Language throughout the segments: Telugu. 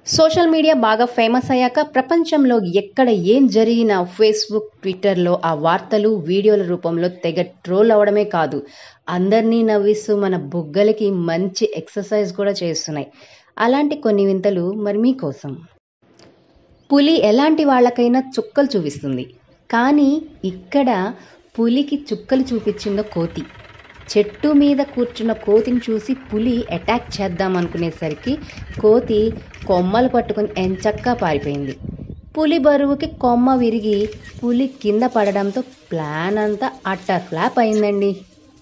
సోషల్ మీడియా బాగా ఫేమస్ అయ్యాక ప్రపంచంలో ఎక్కడ ఏం జరిగినా ఫేస్బుక్ ట్విట్టర్లో ఆ వార్తలు వీడియోల రూపంలో తెగ ట్రోల్ అవడమే కాదు అందరినీ నవ్విస్తూ మన బుగ్గలకి మంచి ఎక్సర్సైజ్ కూడా చేస్తున్నాయి అలాంటి కొన్ని వింతలు మరి మీకోసం పులి ఎలాంటి వాళ్ళకైనా చుక్కలు చూపిస్తుంది కానీ ఇక్కడ పులికి చుక్కలు చూపించిందో కోతి చెట్టు మీద కూర్చున్న కోతిని చూసి పులి అటాక్ చేద్దాం అనుకునేసరికి కోతి కొమ్మలు పట్టుకొని ఎంచక్కా పారిపోయింది పులి బరువుకి కొమ్మ విరిగి పులి కింద పడడంతో ప్లాన్ అంతా అట్టర్ ఫ్లాప్ అయిందండి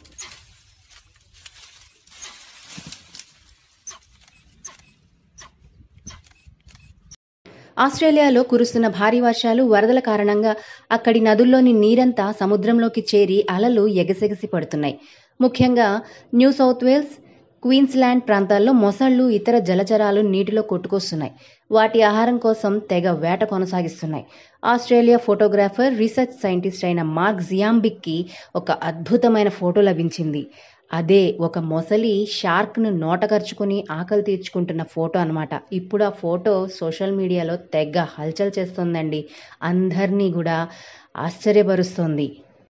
ఆస్ట్రేలియాలో కురుస్తున్న భారీ వర్షాలు వరదల కారణంగా అక్కడి నదుల్లోని నీరంతా సముద్రంలోకి చేరి అలలు ఎగసెగసి పడుతున్నాయి ముఖ్యంగా న్యూ సౌత్ వేల్స్ క్వీన్స్లాండ్ ప్రాంతాల్లో మొసళ్ళు ఇతర జలచరాలు నీటిలో కొట్టుకొస్తున్నాయి వాటి ఆహారం కోసం తెగ వేట కొనసాగిస్తున్నాయి ఆస్ట్రేలియా ఫోటోగ్రాఫర్ రీసెర్చ్ సైంటిస్ట్ అయిన మార్క్ జియాంబిక్కి ఒక అద్భుతమైన ఫోటో లభించింది అదే ఒక మొసలి షార్క్ను నోటకరుచుకుని ఆకలి తీర్చుకుంటున్న ఫోటో అనమాట ఇప్పుడు ఆ ఫోటో సోషల్ మీడియాలో తెగ హల్చల్ చేస్తుందండి అందరినీ కూడా ఆశ్చర్యపరుస్తుంది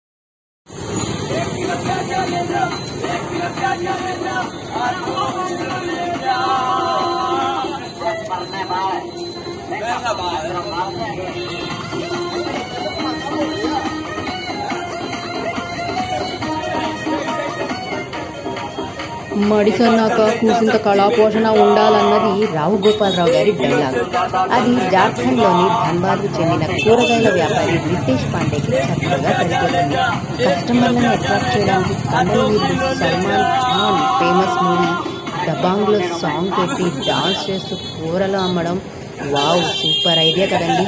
మడిసన్నాక కూసింత కళాపోషణ ఉండాలన్నది రావు గోపాలరావు గారి డైలాగ్ అది జార్ఖండ్లోని ధన్బాద్కు చెందిన కూరగాయల వ్యాపారి రితేష్ పాండేకి చక్కగా సరిపోతుంది కస్టమర్లను అట్రాక్ట్ చేయడానికి తమిళ వీరుడు సల్మాన్ ఖాన్ ఫేమస్ మూవీ దబాంగ్లో సాంగ్ పెట్టి డాన్స్ చేస్తూ కూరలు అమ్మడం వావ్ సూపర్ ఐడియా కదండి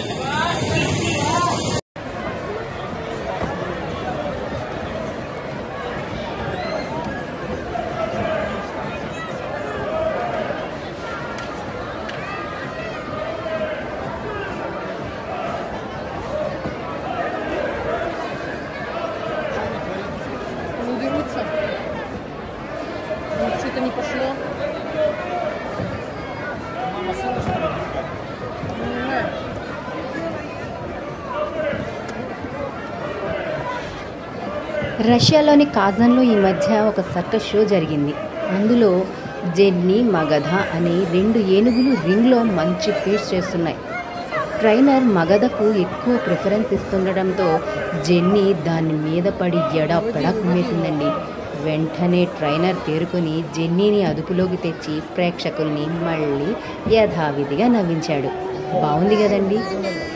Не дерутся. Ну, что-то не пошло. Не знаю. రష్యాలోని కాజన్లో ఈ మధ్య ఒక సర్కస్ షో జరిగింది అందులో జెన్నీ మగధ అనే రెండు ఏనుగులు రింగ్లో మంచి ఫీట్స్ చేస్తున్నాయి ట్రైనర్ మగధకు ఎక్కువ ప్రిఫరెన్స్ ఇస్తుండటంతో జెన్నీ దాని మీద పడి ఎడా పెడక్ వేసిందండి వెంటనే ట్రైనర్ తేరుకొని జెన్నీని అదుపులోకి తెచ్చి ప్రేక్షకుల్ని మళ్ళీ యథావిధిగా నవ్వించాడు బాగుంది కదండి